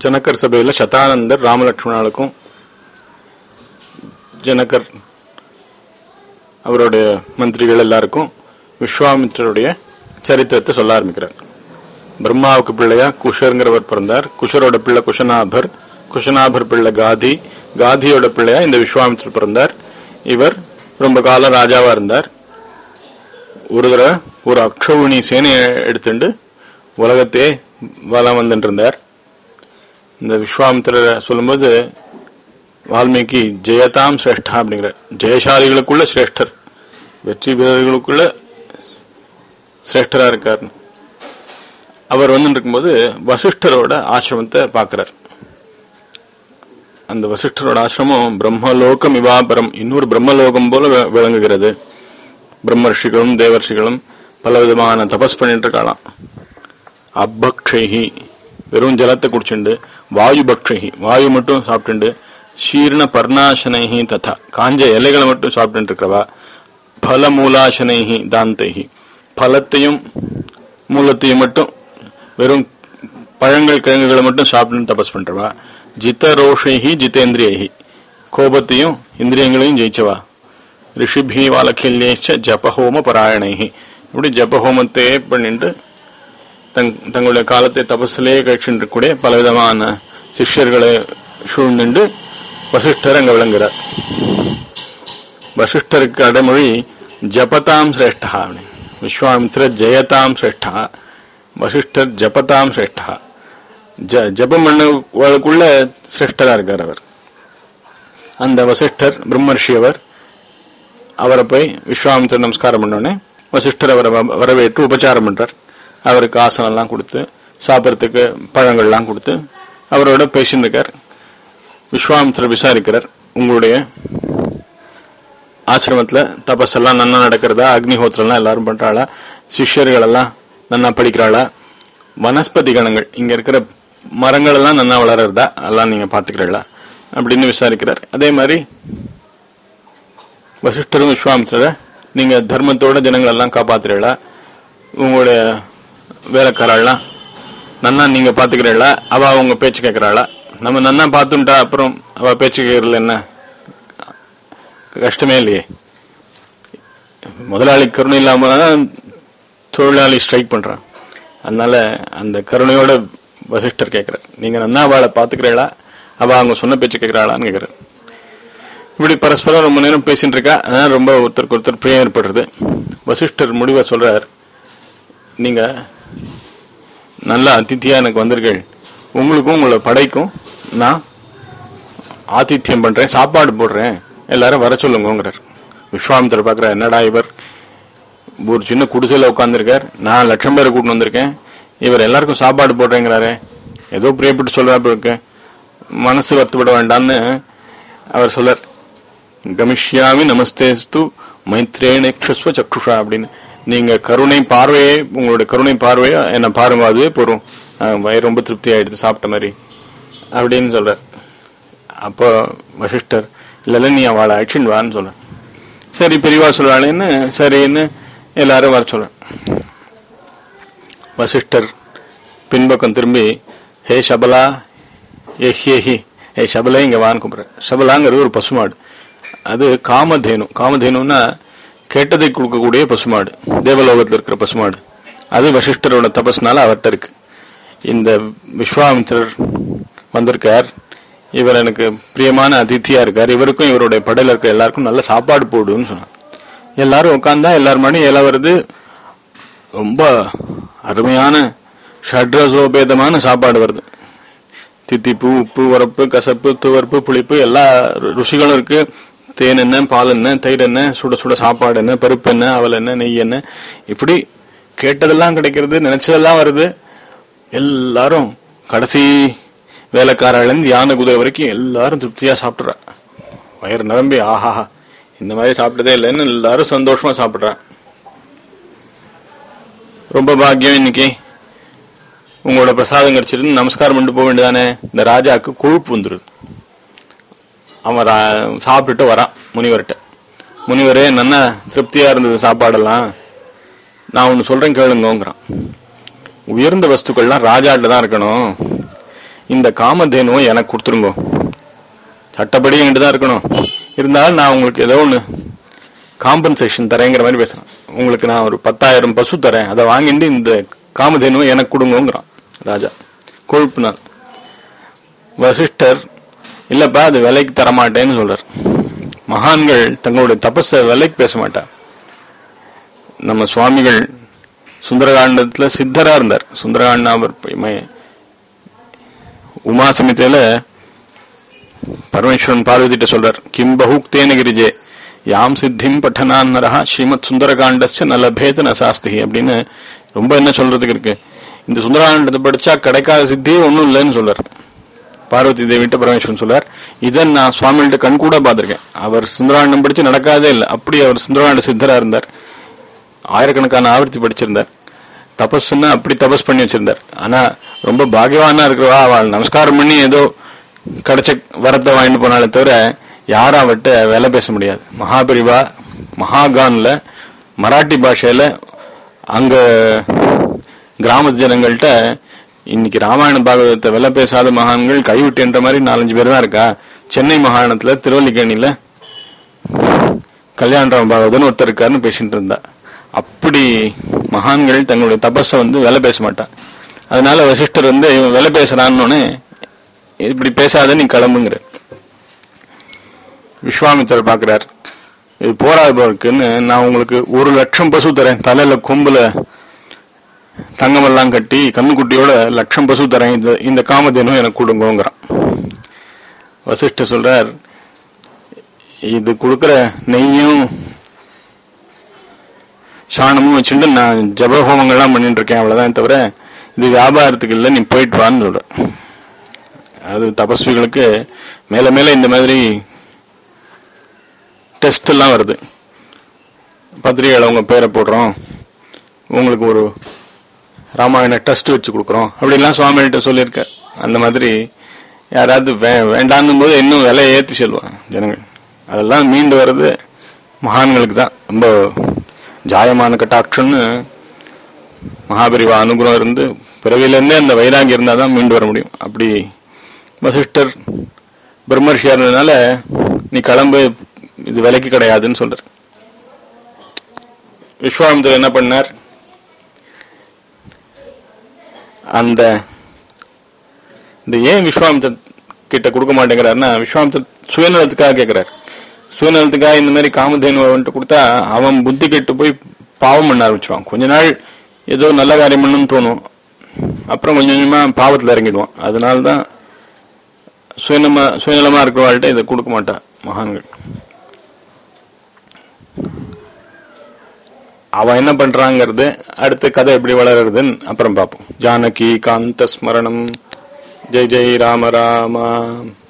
ஜனகர் சபையில் சதானந்தர் ராமலட்சுமணாளுக்கும் ஜனகர் அவருடைய மந்திரிகள் எல்லாருக்கும் விஸ்வாமித்திரருடைய சரித்திரத்தை சொல்ல ஆரம்பிக்கிறார் பிரம்மாவுக்கு பிள்ளையா குஷருங்கிறவர் பிறந்தார் குஷரோட பிள்ளை குஷநாபர் குஷநாபர் பிள்ளை காதி காதியோட பிள்ளையா இந்த விஸ்வாமித்திரர் பிறந்தார் இவர் ரொம்ப காலம் ராஜாவா இருந்தார் ஒரு தடவை ஒரு அக்ஷவுணி சேனையை எடுத்துட்டு உலகத்தையே வலம் வந்துட்டு இருந்தார் இந்த விஸ்வாமித்திரரை சொல்லும்போது வால்மீகி ஜெயதாம் சிரேஷ்டா அப்படிங்கிற ஜெயசாலிகளுக்குள்ள சிரேஷ்டர் வெற்றி வீரர்களுக்குள்ள சிரேஷ்டரா இருக்கார் அவர் வந்து இருக்கும்போது வசிஷ்டரோட ஆசிரமத்தை பார்க்கிறார் அந்த வசிஷ்டரோட ஆசிரமம் பிரம்மலோகம் இவாபரம் இன்னொரு பிரம்மலோகம் போல வி- விளங்குகிறது பிரம்மர்ஷிகளும் தேவர்ஷிகளும் பல விதமான தபஸ் பண்ணிட்டு இருக்கலாம் அப்பக்ஷைஹி வெறும் ஜலத்தை குடிச்சுண்டு வாயு பக்ஷைஹி வாயு மட்டும் சாப்பிட்டுண்டு சீர்ண பர்ணாசனைஹி ததா காஞ்ச இலைகளை மட்டும் சாப்பிட்டு இருக்கிறவா பல மூலாசனைஹி தாந்தைஹி பழத்தையும் மூலத்தையும் மட்டும் வெறும் பழங்கள் கிழங்குகளை மட்டும் சாப்பிட்டு தபஸ் பண்றவா ஜித ரோஷைஹி ஜிதேந்திரியைஹி கோபத்தையும் இந்திரியங்களையும் ஜெயிச்சவா ரிஷிபி வாலக்கில்யேச்ச ஜபஹோம பராயணைஹி இப்படி ஜபஹோமத்தையே பண்ணிட்டு தங் தங்களுடைய காலத்தை தபஸிலே கழிச்சுட்டு கூடிய பலவிதமான சிஷ்யர்களை சூழ்ந்துண்டு வசிஷ்டர் அங்க விளங்குகிறார் வசிஷ்டருக்கு அடைமொழி ஜபதாம் சிரேஷ்டா அப்படின்னு. விஸ்வாமித்திர ஜெயதாம் சிரேஷ்டா வசிஷ்டர் ஜபதாம் சிரேஷ்டா ஜ ஜபம் பண்ணுக்குள்ள சிரேஷ்டரா இருக்கார் அவர் அந்த வசிஷ்டர் பிரம்மர்ஷி அவர் அவரை போய் விஸ்வாமித்திர நமஸ்காரம் பண்ணோடனே வசிஷ்டர் அவரை வ- வரவேற்று உபச்சாரம் பண்றார் அவருக்கு ஆசனம் எல்லாம் கொடுத்து சாப்பிட்றதுக்கு பழங்கள்லாம் கொடுத்து அவரோட பேசின்னு இருக்கார் விஸ்வாமித்திரர் விசாரிக்கிறார் உங்களுடைய ஆசிரமத்துல தபஸ் எல்லாம் நன்னா நடக்கிறதா அக்னிஹோத்திரம்லாம் எல்லாரும் பண்றாளா சிஷ்யர்கள் எல்லாம் நன்னா படிக்கிறாளா வனஸ்பதி கணங்கள் இங்க இருக்கிற மரங்கள் எல்லாம் நன்னா வளர்றதா எல்லாம் நீங்க பாத்துக்கிறீங்களா அப்படின்னு விசாரிக்கிறார் அதே மாதிரி வசிஷ்டரும் விஸ்வாமித்திரரை நீங்க தர்மத்தோட ஜனங்கள் எல்லாம் காப்பாத்துறீங்களா உங்களுடைய வேலைக்காரெல்லாம் நன்னா நீங்க பாத்துக்கிறீங்களா அவ உங்க பேச்சு கேட்கறாளா நம்ம நன்னா பார்த்துட்டா அப்புறம் அவ பேச்சு கேட்கறதுல என்ன கஷ்டமே இல்லையே முதலாளி கருணை இல்லாம தான் தொழிலாளி ஸ்ட்ரைக் பண்றான் அதனால அந்த கருணையோட வசிஷ்டர் கேட்கிறார் நீங்க நன்னா அவளை பாத்துக்கிறீங்களா அவ அவங்க சொன்ன பேச்சு கேட்கறாளான்னு கேட்கிறார் இப்படி பரஸ்பரம் ரொம்ப நேரம் பேசிட்டு இருக்கா அதனால ரொம்ப ஒருத்தருக்கு ஒருத்தர் பிரியம் ஏற்படுறது வசிஷ்டர் முடிவை சொல்றார் நீங்க நல்ல அதித்தியா எனக்கு வந்திருக்கீள் உங்களுக்கும் உங்களோட படைக்கும் நான் ஆதித்யம் பண்றேன் சாப்பாடு போடுறேன் எல்லாரும் வர சொல்லுங்கிறார் விஸ்வாமித்திரர் பார்க்கறார் என்னடா இவர் ஒரு சின்ன குடிசையில உட்காந்துருக்கார் நான் லட்சம் பேரை கூட்டிட்டு வந்திருக்கேன் இவர் எல்லாருக்கும் சாப்பாடு போடுறேங்கிறாரே ஏதோ பிரியப்பட்டு சொல்றாப்பு இருக்கு மனசு வருத்தப்பட வேண்டாம்னு அவர் சொல்லார் கமிஷ்யாமி நமஸ்தேஸ்து மைத்ரேனேக்ஷஸ்வ சக்ஷுஷா அப்படின்னு நீங்க கருணை பார்வையே உங்களுடைய கருணை பார்வையை என்ன பாருங்க அதுவே போறோம் வயிறு ரொம்ப திருப்தி ஆயிடுது சாப்பிட்ட மாதிரி அப்படின்னு சொல்றார் அப்போ வசிஷ்டர் இல்ல இல்ல நீ அவளை அழிச்சுன்னு வான்னு சொல்ற சரி பெரியவா சொல்றாளேன்னு சரின்னு எல்லாரும் வர சொல்ற வசிஷ்டர் பின்பக்கம் திரும்பி ஹே சபலா ஏஹி ஏ சபலா இங்க வான்னு கூப்பிடுற சபலாங்கிறது ஒரு பசுமாடு அது காமதேனு காமதேனுன்னா கெட்டதை கொடுக்கக்கூடிய பசுமாடு தேவலோகத்தில் இருக்கிற பசுமாடு அது வசிஷ்டரோட தபஸ்னால அவர்கிட்ட இருக்கு இந்த விஸ்வாமித்திரர் வந்திருக்கார் இவர் எனக்கு பிரியமான அதித்தியா இருக்கார் இவருக்கும் இவருடைய படையில இருக்க எல்லாருக்கும் நல்ல சாப்பாடு போடுன்னு சொன்னார் எல்லாரும் உட்காந்தா எல்லாரும் மணி இலை வருது ரொம்ப அருமையான ஷட்ரசோபேதமான சாப்பாடு வருது தித்திப்பு உப்பு உரப்பு கசப்பு துவர்ப்பு புளிப்பு எல்லா ரு- ருசிகளும் இருக்கு தேன் என்ன பால் என்ன தயிர் என்ன சுட சுட சாப்பாடு என்ன பருப்பு என்ன அவல் என்ன நெய் என்ன இப்படி கேட்டதெல்லாம் கிடைக்கிறது நினைச்சதெல்லாம் வருது எல்லாரும் கடைசி வேலைக்காரர்லேருந்து யானை குதிரை வரைக்கும் எல்லாரும் திருப்தியா சாப்பிட்றா வயிறு நிரம்பி ஆஹா இந்த மாதிரி சாப்பிட்டதே இல்லைன்னு எல்லாரும் சந்தோஷமா சாப்பிட்றா ரொம்ப பாக்கியம் இன்னைக்கு உங்களோட பிரசாதம் கிடைச்சிருந்து நமஸ்காரம் பண்ணிட்டு போக வேண்டியதானே இந்த ராஜாவுக்கு கொழுப்பு வந்துருது அவன் ரா- சாப்பிட்டுட்டு வரான் முனிவர்கிட்ட முனிவரே நல்ல திருப்தியா இருந்தது சாப்பாடெல்லாம் நான் ஒன்று சொல்றேன் கேளுங்கோங்கிறான் உயர்ந்த வஸ்துக்கள்லாம் ராஜாட்ட தான் இருக்கணும் இந்த காமதேனுவை எனக்கு கொடுத்துருங்க சட்டப்படி என்கிட்ட தான் இருக்கணும் இருந்தாலும் நான் உங்களுக்கு ஏதோ ஒன்று காம்பன்சேஷன் தரேங்கிற மாதிரி பேசுறேன் உங்களுக்கு நான் ஒரு பத்தாயிரம் பசு தரேன் அதை வாங்கிட்டு இந்த காமதேனுவை எனக்கு கொடுங்கோங்கிறான் ராஜா கொழுப்புனார் வசிஷ்டர் இல்லப்பா அது விலைக்கு தரமாட்டேன்னு சொல்றார் மகான்கள் தங்களுடைய தபஸை விலைக்கு பேச மாட்டார் நம்ம சுவாமிகள் சுந்தரகாண்டத்துல சித்தரா இருந்தார் சுந்தரகாண்ட அவர் ம- உமா சமிதியில பரமேஸ்வரன் பார்வதிட்ட சொல்றார் கிம் பகுக்தேன கிரிஜே யாம் சித்திம் பட்டனான் நரஹா ஸ்ரீமத் சுந்தரகாண்டஸ்ய ந லபேத ந சாஸ்தி அப்படின்னு ரொம்ப என்ன சொல்றதுக்கு இருக்கு இந்த சுந்தரகாண்டத்தை படிச்சா கிடைக்காத சித்தியே ஒண்ணும் இல்லைன்னு சொல்றார் பார்வதி தேவிட்ட பரமேஸ்வரன் சொல்றார் இதை நான் சுவாமிகிட்ட கண் கூட பார்த்திருக்கேன் அவர் சுந்தரகாண்டம் படிச்சு நடக்காதே இல்லை அப்படி அவர் சுந்தரகாண்ட சித்தரா இருந்தார் ஆயிரக்கணக்கான ஆவர்த்தி படிச்சிருந்தார் தபஸ்ன்னா அப்படி தபஸ் பண்ணி வச்சிருந்தார் ஆனா ரொம்ப பாகியவானா இருக்கிறவா அவள் நமஸ்காரம் பண்ணி ஏதோ கிடைச்ச வரத்தை வாங்கிட்டு போனாலே தவிர யாரும் அவட்ட வேலை பேச முடியாது மகாபரிவா மகாகான்ல மராட்டி பாஷையில அங்க கிராமத்து ஜனங்கள்ட்ட இன்னைக்கு ராமாயண பாகவதத்தை வெலை பேசாத மகான்கள் கைவிட்டுன்ற மாதிரி நாலஞ்சு பேர் தான் இருக்கா சென்னை மாகாணத்துல திருவல்லிக்கேணியில கல்யாணராம் பாகவதன் ஒருத்தர் இருக்காருன்னு பேசிட்டு இருந்தா அப்படி மகான்கள் தங்களுடைய தபஸை வந்து வேலை பேச மாட்டான் அதனால வசிஷ்டர் வந்து இவன் வேலை பேசுறான்னு இப்படி பேசாத நீ கிளம்புங்கிற விஸ்வாமித்திரர் பார்க்கிறார் இது போராது போருக்குன்னு நான் உங்களுக்கு ஒரு லட்சம் பசு தரேன் தலையில கொம்புல தங்கமெல்லாம் கட்டி கண்ணுக்குட்டியோட லட்சம் பசு தரேன் இந்த இந்த காமதேனும் எனக்கு கொடுங்கோங்கிறான் வசிஷ்டர் சொல்றார் இது கொடுக்குற நெய்யும் சாணமும் வச்சுட்டு நான் ஜப ஹோமங்கள்லாம் பண்ணிட்டு இருக்கேன் அவ்வளவுதான் தவிர இது வியாபாரத்துக்கு இல்லை நீ போயிட்டு வான்னு சொல்ற அது தபஸ்விகளுக்கு மேல மேல இந்த மாதிரி டெஸ்ட் எல்லாம் வருது பத்திரிகையில் உங்க பேரை போடுறோம் உங்களுக்கு ஒரு ராமாயண டெஸ்ட் வச்சு கொடுக்குறோம் அப்படிலாம் சுவாமிகிட்ட சொல்லியிருக்க அந்த மாதிரி யாராவது வே வேண்டான்னும் போது இன்னும் விலையை ஏற்றி சொல்லுவாங்க ஜனங்கள் அதெல்லாம் மீண்டு வர்றது மகான்களுக்கு தான் ரொம்ப ஜாயமான கட்டாட்சம்னு மகாபரிவா அனுகிரகம் இருந்து பிறவிலேருந்தே அந்த வைராகி இருந்தால் தான் மீண்டு வர முடியும் அப்படி வசிஷ்டர் பிரம்மர்ஷியா இருந்ததுனால நீ கிளம்பு இது விலைக்கு கிடையாதுன்னு சொல்றார் விஸ்வாமித்திரர் என்ன பண்ணார் அந்த இந்த ஏன் விஸ்வாமித்திர கிட்ட கொடுக்க மாட்டேங்கிறாருன்னா விஸ்வாமித்திர சுயநலத்துக்காக கேட்கிறார் சுயநலத்துக்காக இந்த மாதிரி காமதேனு வந்துட்டு கொடுத்தா அவன் புத்தி கெட்டு போய் பாவம் பண்ண ஆரம்பிச்சிருவான் கொஞ்ச நாள் ஏதோ நல்ல காரியம் பண்ணணும்னு தோணும் அப்புறம் கொஞ்சம் கொஞ்சமா பாவத்துல இறங்கிடுவான் அதனால தான் சுயநலமா சுயநலமா இருக்கிறவாள்கிட்ட இதை கொடுக்க மாட்டான் மகான்கள் அவன் என்ன பண்றாங்கிறது அடுத்து கதை எப்படி வளருதுன்னு அப்புறம் பார்ப்போம் ஜானகி காந்த ஸ்மரணம் ஜெய் ஜெய் ராம ராமா